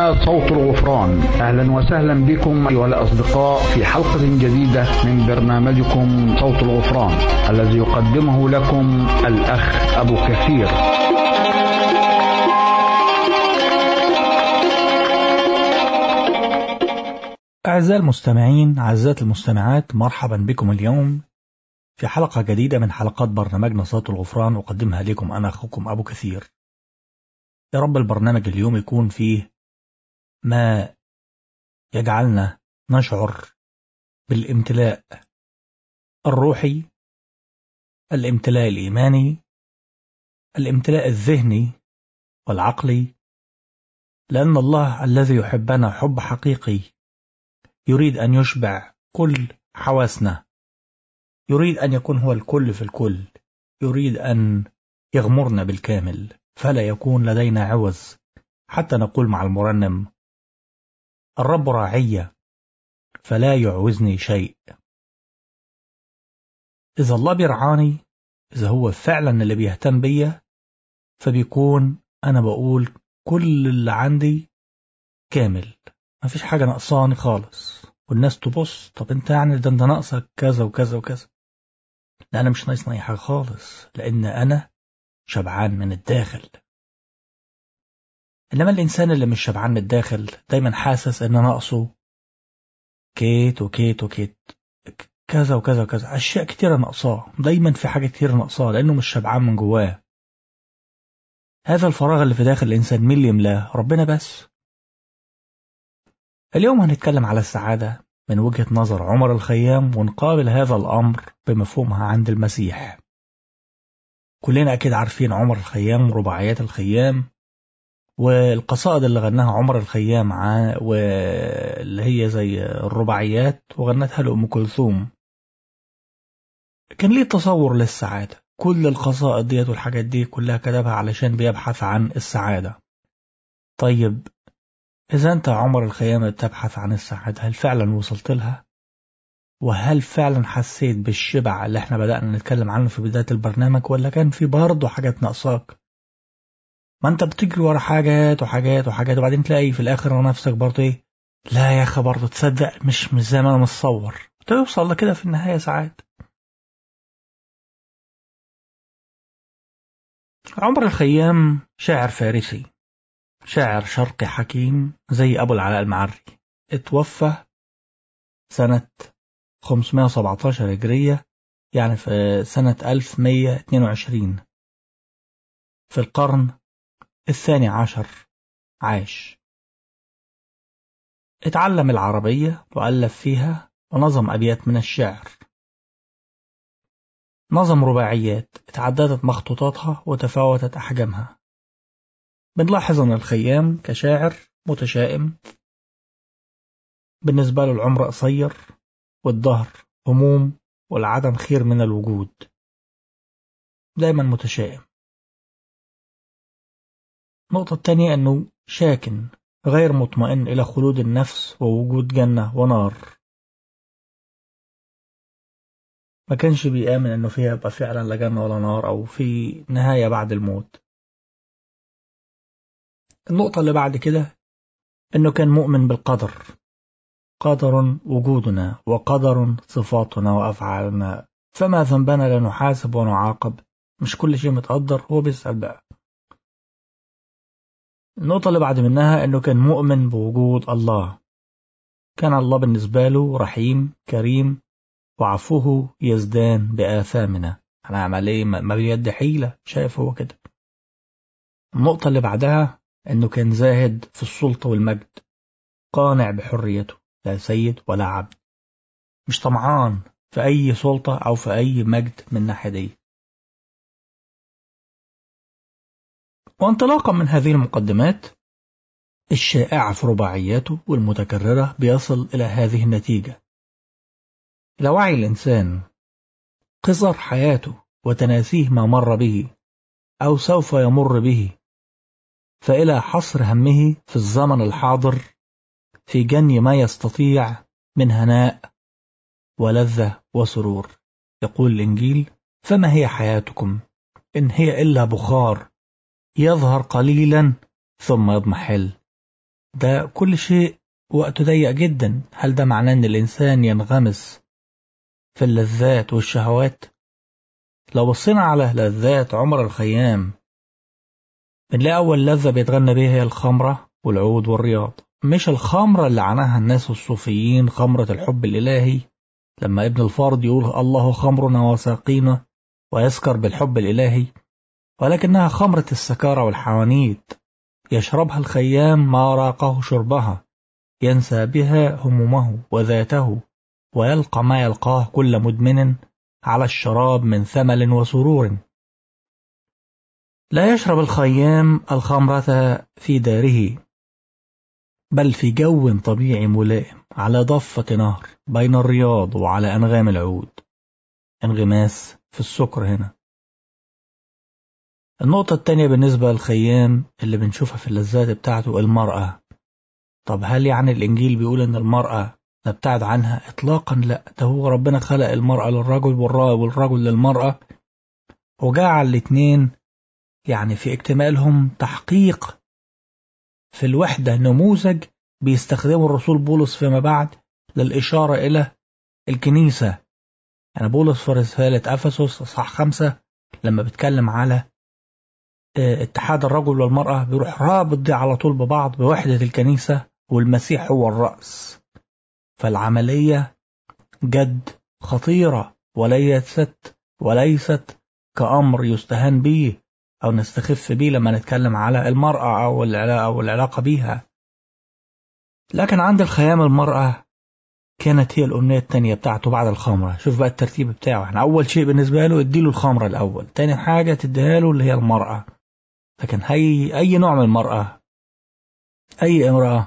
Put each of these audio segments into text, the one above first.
هنا صوت الغفران أهلا وسهلا بكم أيها الأصدقاء في حلقة جديدة من برنامجكم صوت الغفران الذي يقدمه لكم الأخ أبو كثير أعزائي المستمعين أعزائي المستمعات مرحبا بكم اليوم في حلقة جديدة من حلقات برنامجنا صوت الغفران أقدمها لكم أنا أخوكم أبو كثير يا رب البرنامج اليوم يكون فيه ما يجعلنا نشعر بالامتلاء الروحي الامتلاء الإيماني الامتلاء الذهني والعقلي لأن الله الذي يحبنا حب حقيقي يريد أن يشبع كل حواسنا يريد أن يكون هو الكل في الكل يريد أن يغمرنا بالكامل فلا يكون لدينا عوز حتى نقول مع المرنم الرب راعي فلا يعوزني شيء إذا الله بيرعاني إذا هو فعلا اللي بيهتم بيا فبيكون أنا بقول كل اللي عندي كامل مفيش حاجة ناقصاني خالص والناس تبص طب انت يعني ده انت ناقصك كذا وكذا وكذا لا انا مش ناقصني اي حاجة خالص لان انا شبعان من الداخل انما الانسان اللي مش شبعان من الداخل دايما حاسس ان ناقصه كيت وكيت وكيت كذا وكذا وكذا اشياء كتيرة ناقصاه دايما في حاجة كتير ناقصاه لانه مش شبعان من جواه هذا الفراغ اللي في داخل الانسان مين اللي يملاه ربنا بس اليوم هنتكلم على السعادة من وجهة نظر عمر الخيام ونقابل هذا الأمر بمفهومها عند المسيح كلنا أكيد عارفين عمر الخيام ورباعيات الخيام والقصائد اللي غناها عمر الخيام واللي هي زي الرباعيات وغنتها لأم كلثوم كان ليه تصور للسعادة كل القصائد ديت والحاجات دي كلها كتبها علشان بيبحث عن السعادة طيب إذا أنت عمر الخيام تبحث عن السعادة هل فعلا وصلت لها؟ وهل فعلا حسيت بالشبع اللي احنا بدأنا نتكلم عنه في بداية البرنامج ولا كان في برضه حاجات ناقصاك؟ ما انت بتجري ورا حاجات وحاجات وحاجات وبعدين تلاقي في الآخر نفسك برضه ايه؟ لا يا أخي برضه تصدق مش مش زي ما أنا متصور توصل لكده في النهاية ساعات عمر الخيام شاعر فارسي شاعر شرقي حكيم زي أبو العلاء المعري اتوفى سنة 517 هجرية يعني في سنة 1122 في القرن الثاني عشر عاش اتعلم العربية وألف فيها ونظم أبيات من الشعر نظم رباعيات اتعددت مخطوطاتها وتفاوتت أحجامها بنلاحظ أن الخيام كشاعر متشائم بالنسبة له العمر قصير والظهر هموم والعدم خير من الوجود دايما متشائم النقطة الثانية أنه شاكن غير مطمئن إلى خلود النفس ووجود جنة ونار ما كانش بيآمن أنه فيها يبقى فعلا لا جنة ولا نار أو في نهاية بعد الموت النقطة اللي بعد كده إنه كان مؤمن بالقدر قدر وجودنا وقدر صفاتنا وأفعالنا فما ذنبنا لنحاسب ونعاقب مش كل شيء متقدر هو بيسأل بقى النقطة اللي بعد منها إنه كان مؤمن بوجود الله كان الله بالنسبة له رحيم كريم وعفوه يزدان بآثامنا هنعمل ايه ما بيد حيلة شايف هو كده النقطة اللي بعدها إنه كان زاهد في السلطة والمجد قانع بحريته لا سيد ولا عبد مش طمعان في أي سلطة أو في أي مجد من الناحية دي وانطلاقا من هذه المقدمات الشائعة في رباعياته والمتكررة بيصل إلى هذه النتيجة إلى وعي الإنسان قصر حياته وتناسيه ما مر به أو سوف يمر به فإلى حصر همه في الزمن الحاضر في جني ما يستطيع من هناء ولذة وسرور يقول الإنجيل فما هي حياتكم إن هي إلا بخار يظهر قليلا ثم يضمحل ده كل شيء وقته ضيق جدا هل ده معناه ان الانسان ينغمس في اللذات والشهوات لو بصينا على لذات عمر الخيام بنلاقي اول لذة بيتغنى بيها هي الخمرة والعود والرياض مش الخمرة اللي عناها الناس الصوفيين خمرة الحب الإلهي لما ابن الفارض يقول الله خمرنا وساقينا ويسكر بالحب الإلهي ولكنها خمرة السكارة والحوانيت يشربها الخيام ما راقه شربها ينسى بها همومه وذاته ويلقى ما يلقاه كل مدمن على الشراب من ثمل وسرور لا يشرب الخيام الخمرة في داره بل في جو طبيعي ملائم على ضفة نهر بين الرياض وعلى أنغام العود انغماس في السكر هنا النقطة التانية بالنسبة للخيام اللي بنشوفها في اللذات بتاعته المرأة طب هل يعني الإنجيل بيقول إن المرأة نبتعد عنها إطلاقا لا ده هو ربنا خلق المرأة للرجل والرجل للمرأة وجعل الاتنين يعني في اكتمالهم تحقيق في الوحدة نموذج بيستخدمه الرسول بولس فيما بعد للإشارة إلى الكنيسة يعني بولس في رسالة أفسس أصحاح خمسة لما بيتكلم على اتحاد الرجل والمرأة بيروح رابط دي على طول ببعض بوحدة الكنيسة والمسيح هو الرأس فالعملية جد خطيرة وليست وليست كأمر يستهان به أو نستخف به لما نتكلم على المرأة أو أو العلاقة بيها لكن عند الخيام المرأة كانت هي الأمنية التانية بتاعته بعد الخمرة شوف بقى الترتيب بتاعه احنا أول شيء بالنسبة له اديله الخمرة الأول تاني حاجة تديها له اللي هي المرأة لكن هي أي نوع من المرأة أي امرأة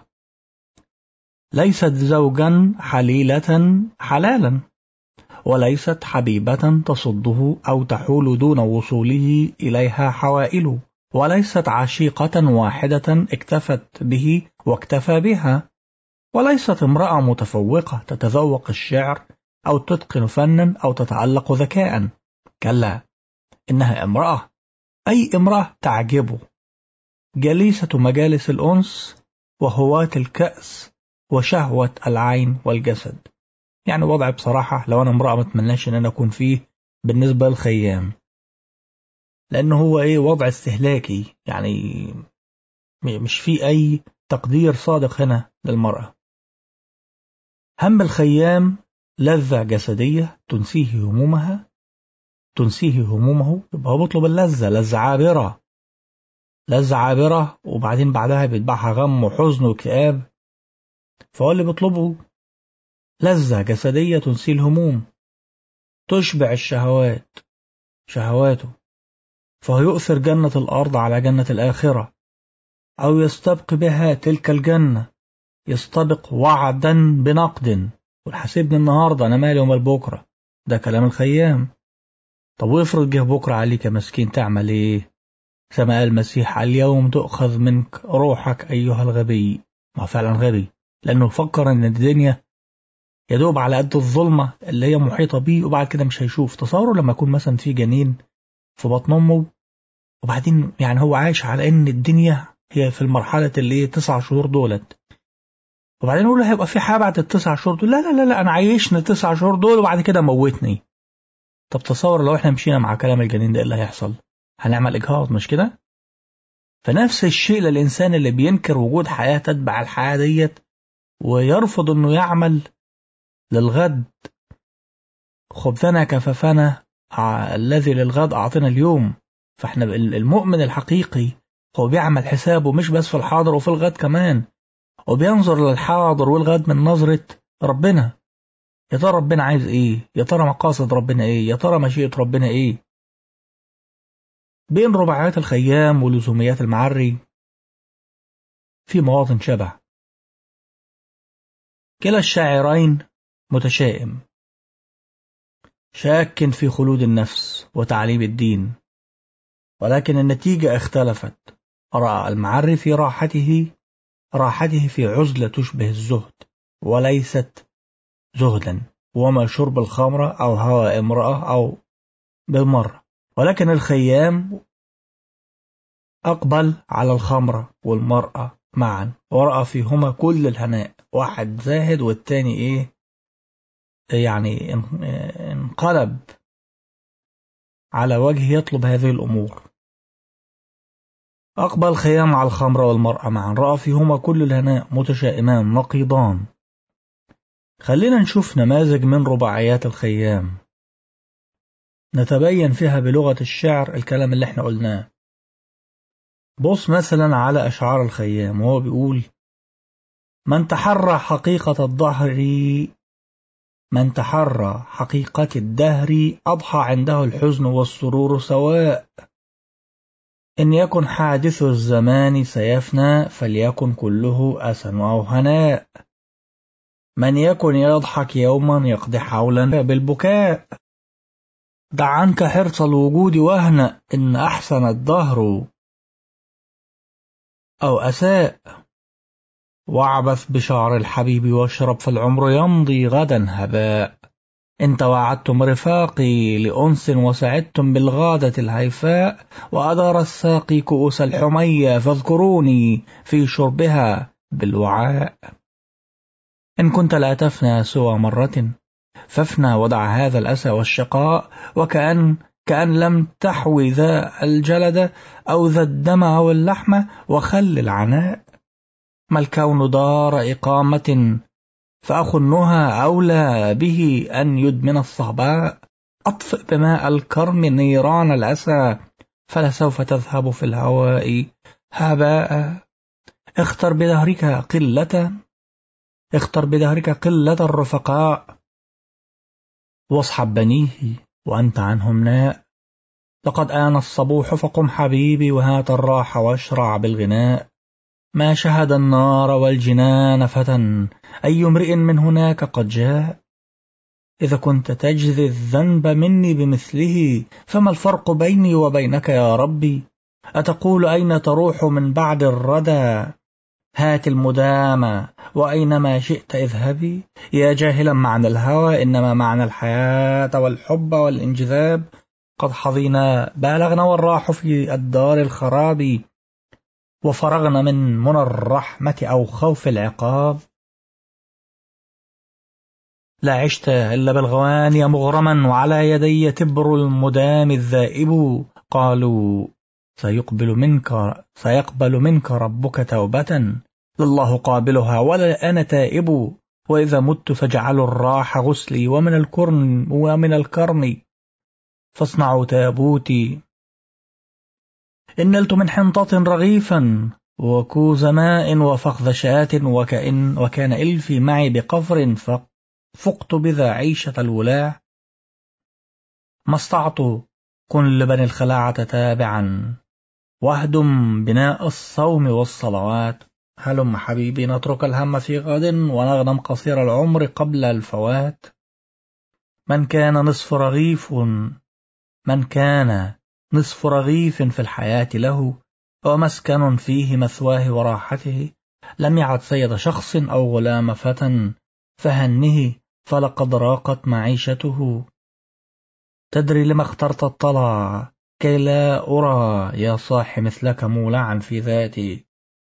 ليست زوجا حليلة حلالا وليست حبيبة تصده أو تحول دون وصوله إليها حوائل وليست عشيقة واحدة اكتفت به واكتفى بها وليست امرأة متفوقة تتذوق الشعر أو تتقن فنا أو تتعلق ذكاء كلا إنها امرأة أي امرأة تعجبه جليسة مجالس الأنس وهواة الكأس وشهوة العين والجسد يعني وضع بصراحة لو أنا امرأة ما اتمناش إن أنا أكون فيه بالنسبة للخيام لأن هو إيه وضع استهلاكي يعني مش في أي تقدير صادق هنا للمرأة هم الخيام لذة جسدية تنسيه همومها تنسيه همومه يبقى هو بيطلب اللذة لذة عابرة لذة عابرة وبعدين بعدها بيتبعها غم وحزن واكتئاب فهو اللي بيطلبه لذة جسدية تنسي الهموم تشبع الشهوات شهواته فهو يؤثر جنة الأرض على جنة الآخرة أو يستبق بها تلك الجنة يستبق وعدا بنقد والحاسبني النهاردة أنا مالي ومال بكرة ده كلام الخيام طب وافرض جه بكرة عليك يا مسكين تعمل ايه كما قال المسيح اليوم تؤخذ منك روحك أيها الغبي ما فعلا غبي لأنه فكر إن الدنيا يدوب على قد الظلمة اللي هي محيطة بيه وبعد كده مش هيشوف تصوروا لما يكون مثلا في جنين في بطن أمه وبعدين يعني هو عايش على إن الدنيا هي في المرحلة اللي هي تسع شهور دولت وبعدين يقول هيبقى في حاجة بعد التسع شهور دول لا لا لا لا أنا عايشني التسع شهور دول وبعد كده موتني طب تصور لو احنا مشينا مع كلام الجنين ده ايه اللي هيحصل؟ هنعمل إجهاض مش كده؟ فنفس الشيء للإنسان اللي بينكر وجود حياة تتبع الحياة ديت ويرفض إنه يعمل للغد خبزنا كففنا الذي للغد أعطنا اليوم فاحنا المؤمن الحقيقي هو بيعمل حسابه مش بس في الحاضر وفي الغد كمان وبينظر للحاضر والغد من نظرة ربنا يا ترى ربنا عايز ايه يا ترى مقاصد ربنا ايه يا ترى مشيئة ربنا ايه بين رباعيات الخيام ولزوميات المعري في مواطن شبه كلا الشاعرين متشائم شاك في خلود النفس وتعليم الدين ولكن النتيجة اختلفت رأى المعري في راحته راحته في عزلة تشبه الزهد وليست زهدا وما شرب الخمرة أو هوى امرأة أو بالمرة ولكن الخيام أقبل على الخمرة والمرأة معا ورأى فيهما كل الهناء واحد زاهد والتاني ايه يعني انقلب على وجه يطلب هذه الأمور أقبل خيام على الخمر والمرأة معا رأى فيهما كل الهناء متشائمان نقيضان خلينا نشوف نماذج من رباعيات الخيام نتبين فيها بلغة الشعر الكلام اللي احنا قلناه بص مثلا على أشعار الخيام وهو بيقول من تحرى حقيقة الظهر من تحرى حقيقة الدهر أضحى عنده الحزن والسرور سواء إن يكن حادث الزمان سيفنى فليكن كله أسى أو هناء من يكن يضحك يوما يقضي حولا بالبكاء دع عنك حرص الوجود واهنأ إن أحسن الدهر أو أساء واعبث بشعر الحبيب واشرب فالعمر يمضي غدا هباء إن توعدتم رفاقي لأنس وسعدتم بالغادة الهيفاء وأدار الساقي كؤوس الحمية فاذكروني في شربها بالوعاء إن كنت لا تفنى سوى مرة فافنى ودع هذا الأسى والشقاء وكأن كأن لم تحوي ذا الجلد أو ذا الدم أو اللحم وخل العناء ما الكون دار إقامة فأخو النهى أولى به أن يدمن الصهباء أطفئ بماء الكرم نيران الأسى فلسوف تذهب في الهواء هباء اختر بدهرك قلة اختر بدهرك قلة الرفقاء واصحب بنيه وأنت عنهم ناء لقد آن الصبوح فقم حبيبي وهات الراح واشرع بالغناء ما شهد النار والجنان فتى أي امرئ من هناك قد جاء إذا كنت تجزي الذنب مني بمثله فما الفرق بيني وبينك يا ربي أتقول أين تروح من بعد الردى هات المدامة وأينما شئت اذهبي يا جاهلا معنى الهوى إنما معنى الحياة والحب والانجذاب قد حظينا بالغنا والراح في الدار الخراب وفرغنا من منى الرحمة أو خوف العقاب لا عشت إلا بالغواني مغرما وعلى يدي تبر المدام الذائب قالوا سيقبل منك سيقبل منك ربك توبة لله قابلها ولا أنا تائب وإذا مت فاجعلوا الراح غسلي ومن الكرن ومن الكرم فاصنعوا تابوتي إن نلت من حنطة رغيفا وكوز ماء وفخذ شاة وكأن وكان إلفي معي بقفر ففقت بذا عيشة الولاع ما استعط كن لبني الخلاعة تابعا واهدم بناء الصوم والصلوات هلم حبيبي نترك الهم في غد ونغنم قصير العمر قبل الفوات من كان نصف رغيف من كان نصف رغيف في الحياة له ومسكن فيه مثواه وراحته لم يعد سيد شخص أو غلام فتى فهنه فلقد راقت معيشته تدري لما اخترت الطلع كي لا أرى يا صاح مثلك مولعا في ذاتي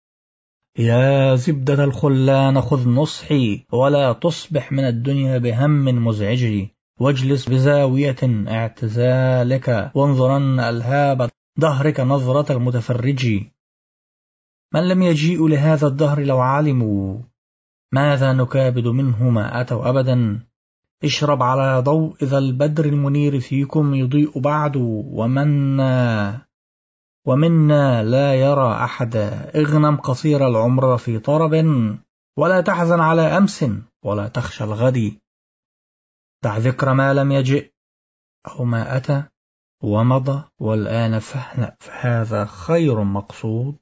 يا زبدة الخلان خذ نصحي ولا تصبح من الدنيا بهم مزعج واجلس بزاوية اعتزالك وانظرن ألهاب دهرك نظرة المتفرج من لم يجيء لهذا الدهر لو علموا ماذا نكابد منه ما أتوا أبدا اشرب على ضوء ذا البدر المنير فيكم يضيء بعد ومنا ومنا لا يرى أحدا اغنم قصير العمر في طرب ولا تحزن على أمس ولا تخشى الغد دع ذكر ما لم يجئ أو ما أتى ومضى والآن فاهنأ فهذا خير مقصود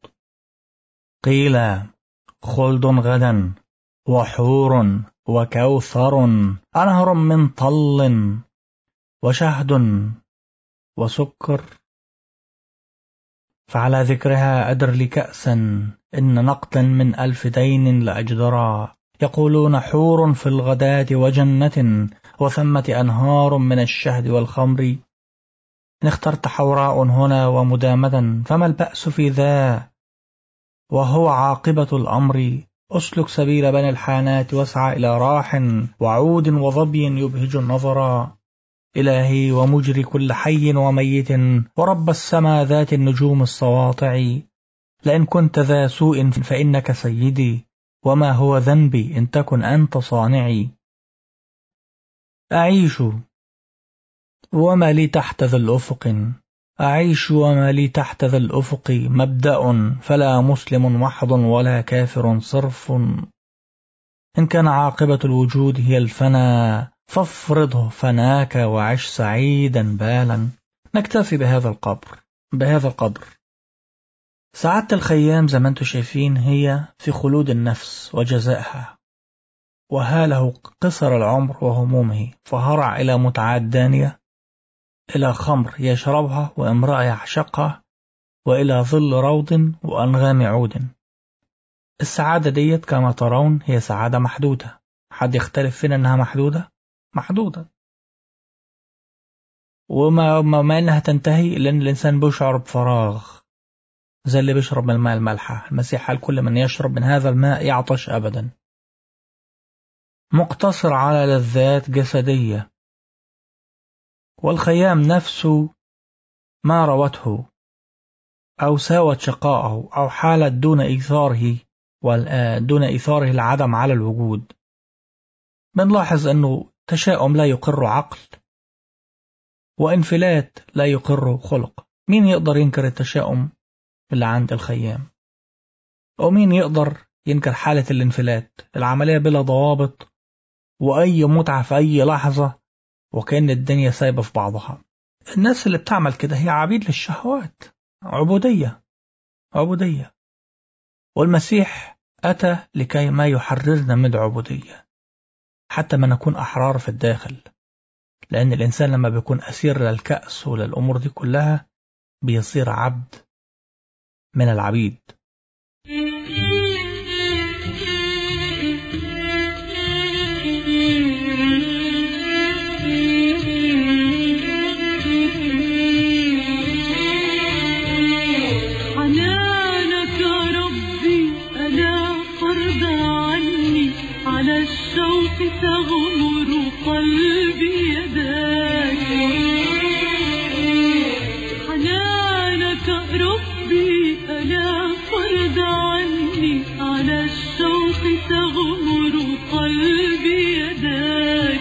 قيل خلد غدا وحور وكوثر أنهر من طل وشهد وسكر فعلى ذكرها أدر لي كأسا إن نقدا من ألف دين لأجدرا يقولون حور في الغداة وجنة وثمة أنهار من الشهد والخمر إن اخترت حوراء هنا ومدامة فما البأس في ذا وهو عاقبة الأمر أسلك سبيل بني الحانات واسعى إلى راح وعود وظبي يبهج النظر إلهي ومجري كل حي وميت ورب السما ذات النجوم السواطع لئن كنت ذا سوء فإنك سيدي وما هو ذنبي إن تكن أنت صانعي أعيش وما لي تحت ذا الأفق أعيش وما لي تحت ذا الأفق مبدأ فلا مسلم محض ولا كافر صرف إن كان عاقبة الوجود هي الفنا فافرضه فناك وعش سعيدا بالا نكتفي بهذا القبر بهذا القدر سعادة الخيام زي ما انتم شايفين هي في خلود النفس وجزائها وهاله قصر العمر وهمومه فهرع إلى متعات دانية إلى خمر يشربها وامرأة يعشقها وإلى ظل روض وأنغام عود السعادة ديت كما ترون هي سعادة محدودة حد يختلف فينا إنها محدودة محدودة وما ما إنها تنتهي لأن الإنسان بيشعر بفراغ زي اللي بيشرب من الماء المالحة المسيح قال كل من يشرب من هذا الماء يعطش أبدا مقتصر على لذات جسدية والخيام نفسه ما روته أو ساوت شقاءه أو حالت دون إيثاره دون إيثاره العدم على الوجود بنلاحظ أنه تشاؤم لا يقر عقل وانفلات لا يقر خلق مين يقدر ينكر التشاؤم اللي عند الخيام ومين يقدر ينكر حالة الانفلات العملية بلا ضوابط وأي متعة في أي لحظة وكأن الدنيا سايبة في بعضها الناس اللي بتعمل كده هي عبيد للشهوات عبودية عبودية والمسيح أتى لكي ما يحررنا من العبودية حتى ما نكون أحرار في الداخل لأن الإنسان لما بيكون أسير للكأس وللأمور دي كلها بيصير عبد من العبيد حنانك ربي ألا فرض عني على الشوق تغمر قلبي يداك حنانك ربي ألا فرض عني على الشوق تغمر قلبي يداك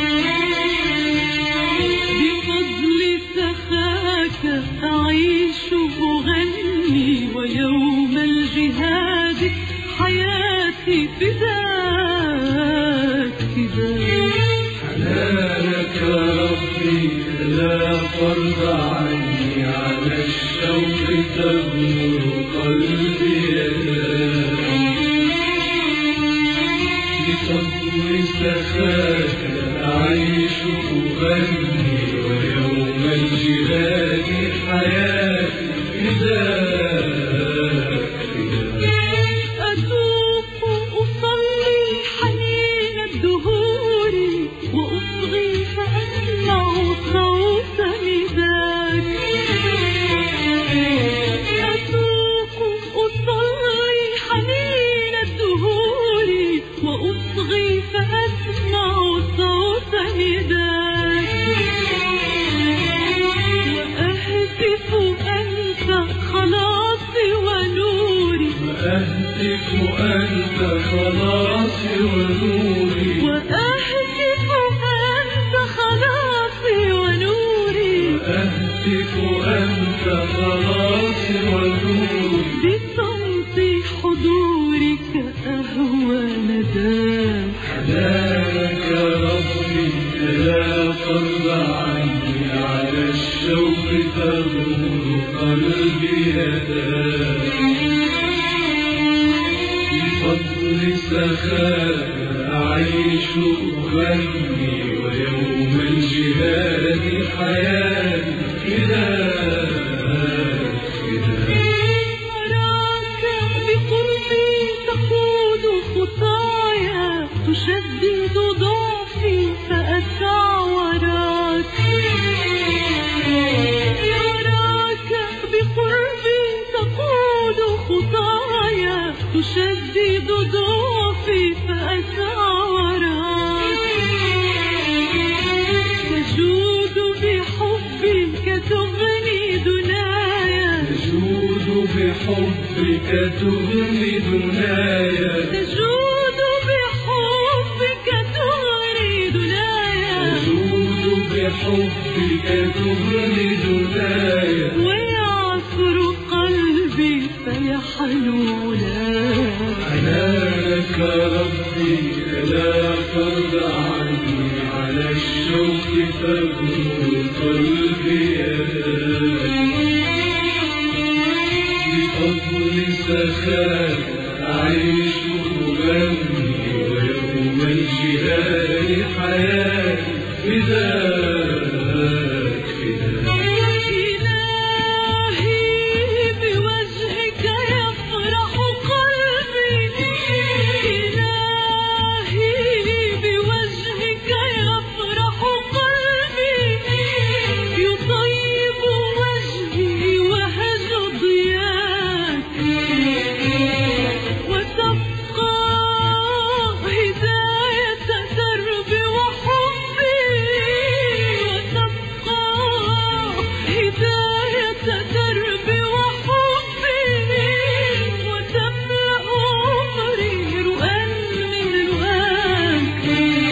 بفضل سخاك أعيش أغني ويوم الجهاد حياتي فداك فداك حنانك ربي لا فرض عني على الشوق تغمر قلبي يداك بفضل سخاك أعيش أغني ويوم الجهاد حياتي فداك فداك أتوق أصلي حنين الدهور وأصغي فأسمع صوت نداك أتوق أصلي حنين الدهور وأصغي فأسمع صوت نداك وأهتف أنت خلاصي ونوري أهتف أنت خلاصي ونوري وأهتف أنت خلاصي ونوري أهتف أنت خلاصي ونوري بصمت حضورك أهوى نداك حنانك ربي لا فرض عني على الشوق تغمر قلبي يداك بفضل سخاك أعيش أغني ويوم الجهاد حياتي فداك فداك أراك بقربي تقود خطايا تشدد ضعفي فأسعى وراك أراك بقربي تقود خطايا تشدد ضعفي فأسعى وراك تجود بحبك تغني دنايا تجود بحبك تغني دنيايا تجود بحبك تغني دنايا تجود بحبك تغني دنيايا ويعصر قلبي فيحلو لك حنانك ربي لا فرض عني على الشوق فابنو قلبي بفضل سخاك أعيش وأغني ويوم الجهاد حياتي فداك فداك إلهي بوجهك يفرح قلبي إلهي بوجهك يفرح قلبي يطيب وجهي وهج ضياك وتبقى هداية دربي وحبي وتبقى هداية دربي وحبي وتملأ عمري رؤى من رؤاك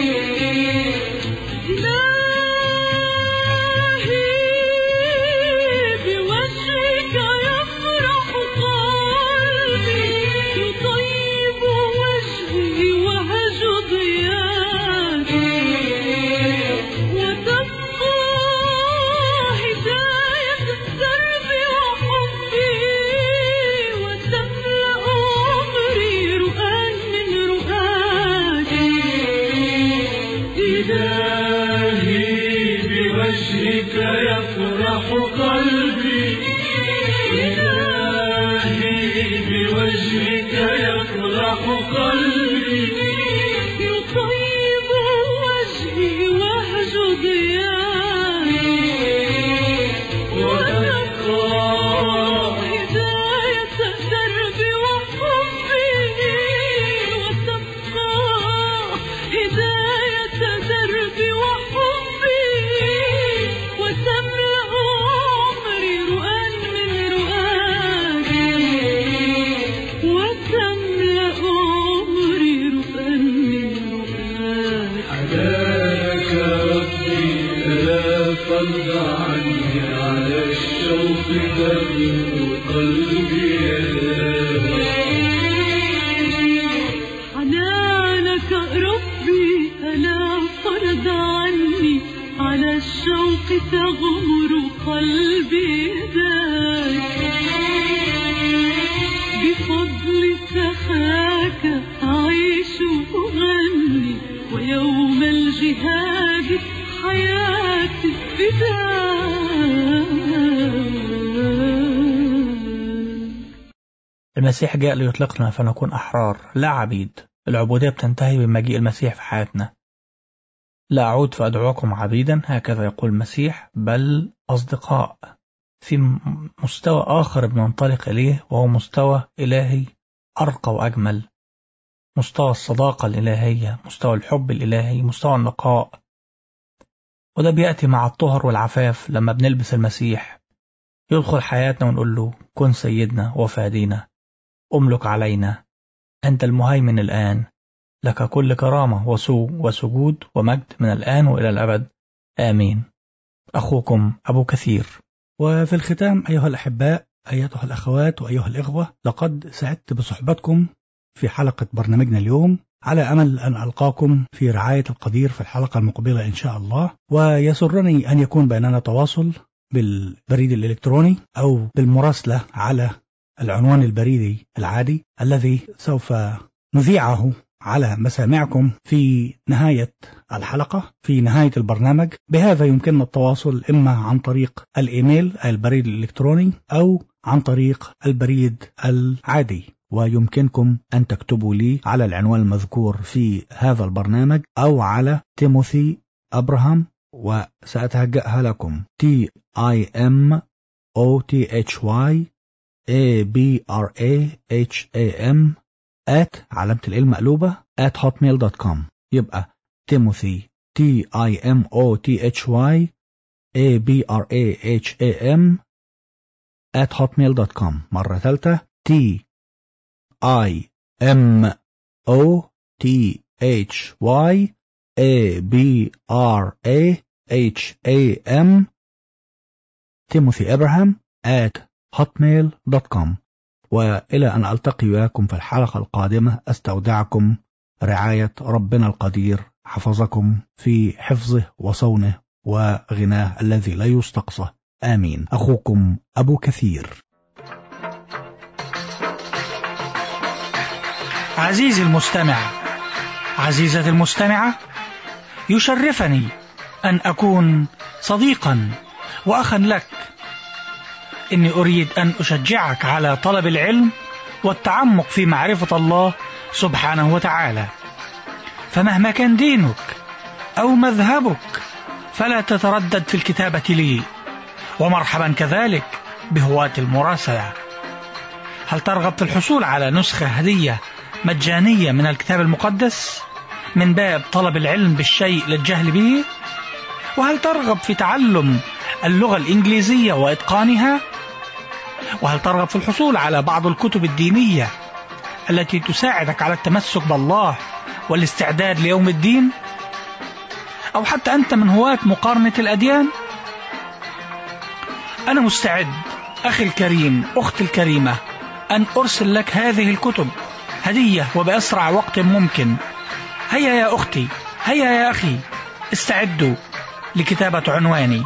إلهي بوجهك يفرح قلبي يطيب وجهي وهج ضياك وتبقى هداية الدرب وحبي وتملأ عمري رؤى من رؤاك إلهي بوجهك يفرح قلبي إلهي بوجهك يفرح قلبي يطيب وجهي وهج ضياك وتبقى هداية دربي وحبي وتبقى هداية دربي وحبي وتملأ عمري رؤى من رؤاك وتملأ عمري رؤى من رؤاك حنانك ربي لا فرض عني على الشوق تبنو قلبي حنانك ربي ألا فرض عني على الشوق تغمر قلبي ذاك بفضل سخاك أعيش وأغني ويوم الجهاد حياتي فداك المسيح جاء ليطلقنا فنكون أحرار لا عبيد العبودية بتنتهي بمجيء المسيح في حياتنا لا أعود فأدعوكم عبيدا هكذا يقول المسيح بل أصدقاء في م- مستوى آخر بننطلق إليه وهو مستوى إلهي أرقى وأجمل مستوى الصداقة الإلهية مستوى الحب الإلهي مستوى النقاء وده بيأتي مع الطهر والعفاف لما بنلبس المسيح يدخل حياتنا ونقول له كن سيدنا وفادينا أملك علينا أنت المهيمن الآن لك كل كرامة وسوء وسجود ومجد من الآن وإلى الأبد آمين أخوكم أبو كثير وفي الختام أيها الأحباء أيتها الأخوات وأيها الإخوة لقد سعدت بصحبتكم في حلقة برنامجنا اليوم على أمل أن ألقاكم في رعاية القدير في الحلقة المقبلة إن شاء الله ويسرني أن يكون بيننا تواصل بالبريد الإلكتروني أو بالمراسلة على العنوان البريدي العادي الذي سوف نذيعه على مسامعكم في نهاية الحلقة في نهاية البرنامج بهذا يمكننا التواصل إما عن طريق الإيميل البريد الإلكتروني أو عن طريق البريد العادي ويمكنكم أن تكتبوا لي على العنوان المذكور في هذا البرنامج أو على تيموثي أبراهام وسأتهجأها لكم T I M O T H Y A B R A H A M at علامة الإل مقلوبة at hotmail.com يبقى تيموثي T I M O T H Y A B R A H A M at hotmail.com مرة ثالثة T I M O T H Y A B R A H A M تيموثي إبراهام at hotmail.com وإلى أن ألتقي وياكم في الحلقة القادمة أستودعكم رعاية ربنا القدير حفظكم في حفظه وصونه وغناه الذي لا يستقصى آمين أخوكم أبو كثير عزيزي المستمع عزيزتي المستمعة يشرفني أن أكون صديقا وأخا لك إني أريد أن أشجعك على طلب العلم والتعمق في معرفة الله سبحانه وتعالى فمهما كان دينك أو مذهبك فلا تتردد في الكتابة لي ومرحبا كذلك بهواة المراسلة هل ترغب في الحصول على نسخة هدية مجانية من الكتاب المقدس من باب طلب العلم بالشيء للجهل به وهل ترغب في تعلم اللغة الإنجليزية وإتقانها وهل ترغب في الحصول على بعض الكتب الدينية التي تساعدك على التمسك بالله والاستعداد ليوم الدين أو حتى أنت من هواة مقارنة الأديان أنا مستعد أخي الكريم أختي الكريمة أن أرسل لك هذه الكتب هدية وبأسرع وقت ممكن هيا يا أختي هيا يا أخي استعدوا لكتابة عنواني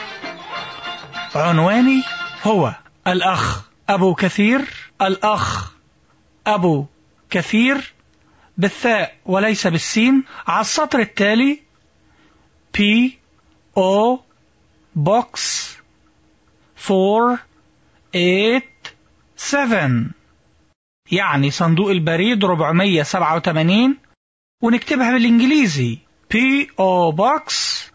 عنواني هو الأخ أبو كثير الأخ أبو كثير بالثاء وليس بالسين على السطر التالي P O Box 487 يعني صندوق البريد 487 ونكتبها بالإنجليزي P O Box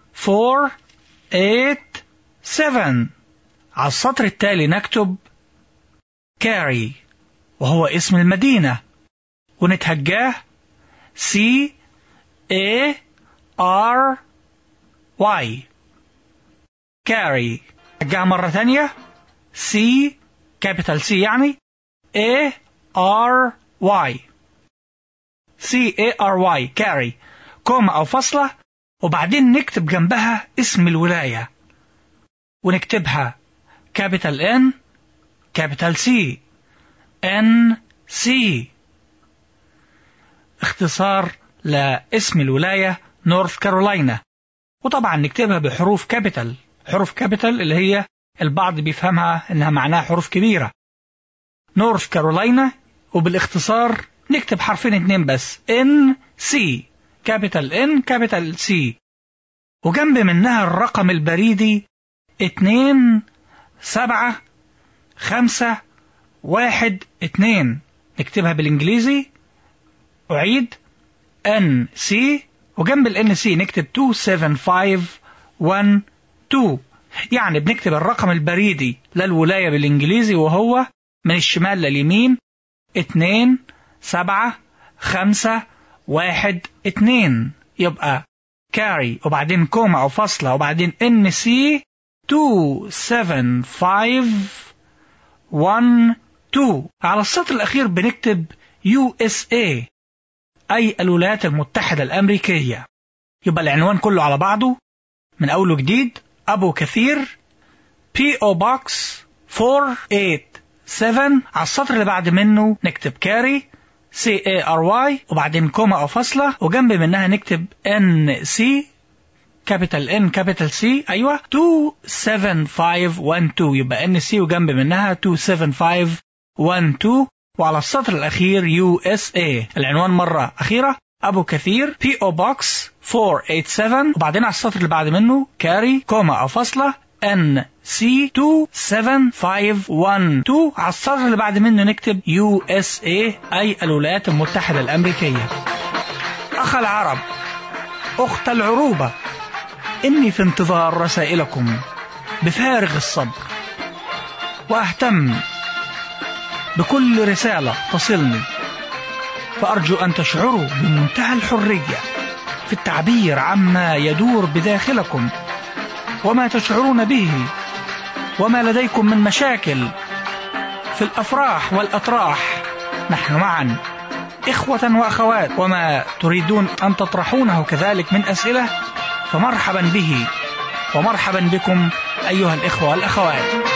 487 على السطر التالي نكتب كاري وهو اسم المدينة ونتهجاه C A R Y كاري هجاها مرة ثانية C capital C يعني A R Y C A R Y كاري كوما أو فاصلة وبعدين نكتب جنبها اسم الولاية ونكتبها كابيتال N كابيتال C N C اختصار لاسم الولاية نورث كارولاينا وطبعا نكتبها بحروف كابيتال حروف كابيتال اللي هي البعض بيفهمها انها معناها حروف كبيرة نورث كارولاينا وبالاختصار نكتب حرفين اتنين بس N C كابيتال N كابيتال C وجنب منها الرقم البريدي اتنين سبعة خمسة واحد اتنين نكتبها بالانجليزي أعيد ان سي وجنب الان سي نكتب 27512 يعني بنكتب الرقم البريدي للولاية بالانجليزي وهو من الشمال لليمين 2 7 5 1 2 يبقى كاري وبعدين كوما او فاصلة وبعدين ان سي 27512 على السطر الأخير بنكتب USA أي الولايات المتحدة الأمريكية يبقى العنوان كله على بعضه من أول وجديد أبو كثير P.O. Box 487 على السطر اللي بعد منه نكتب كاري C A R Y وبعدين كوما أو فاصلة وجنب منها نكتب N C كابيتال ان كابيتال سي ايوه 27512 يبقى ان سي وجنب منها 27512 وعلى السطر الاخير يو اس اي العنوان مره اخيره ابو كثير بي او بوكس 487 وبعدين على السطر اللي بعد منه كاري كوما او فاصله ان سي 27512 على السطر اللي بعد منه نكتب يو اس اي اي الولايات المتحده الامريكيه اخ العرب اخت العروبه إني في انتظار رسائلكم بفارغ الصبر وأهتم بكل رسالة تصلني فأرجو أن تشعروا بمنتهى الحرية في التعبير عما يدور بداخلكم وما تشعرون به وما لديكم من مشاكل في الأفراح والأطراح نحن معا إخوة وأخوات وما تريدون أن تطرحونه كذلك من أسئلة فمرحبا به ومرحبا بكم أيها الإخوة والأخوات